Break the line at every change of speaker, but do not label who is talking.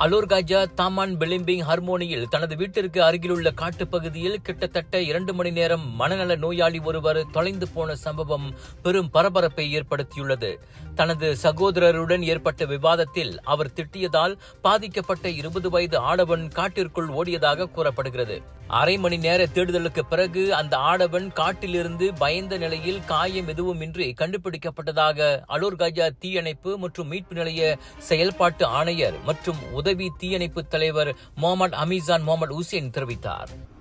அலோர் Khaja Taman பிலிம்பிங் ஹார்மோனியில் தனது வீட்டிற்கு அருகிலுள்ள காட்டுப்பகுதியில் கிட்டத்தட்ட இரண்டு மணி நேரம் மனநல நோயாளி ஒருவர் தொலைந்து போன சம்பவம் பெரும் பரபரப்பை ஏற்படுத்தியுள்ளது தனது சகோதரருடன் ஏற்பட்ட விவாதத்தில் அவர் திட்டியதால் பாதிக்கப்பட்ட இருபது வயது ஆடவன் காட்டிற்குள் ஓடியதாக கூறப்படுகிறது அரை மணி நேர தேடுதலுக்கு பிறகு அந்த ஆடவன் காட்டிலிருந்து பயந்த நிலையில் காயம் எதுவுமின்றி கண்டுபிடிக்கப்பட்டதாக அலோர் காஜா தீயணைப்பு மற்றும் மீட்பு நிலைய செயல்பாட்டு ஆணையர் மற்றும் உதவி தீயணைப்பு தலைவர் முகமது அமீசான் முகமது ஹுசேன் தெரிவித்தார்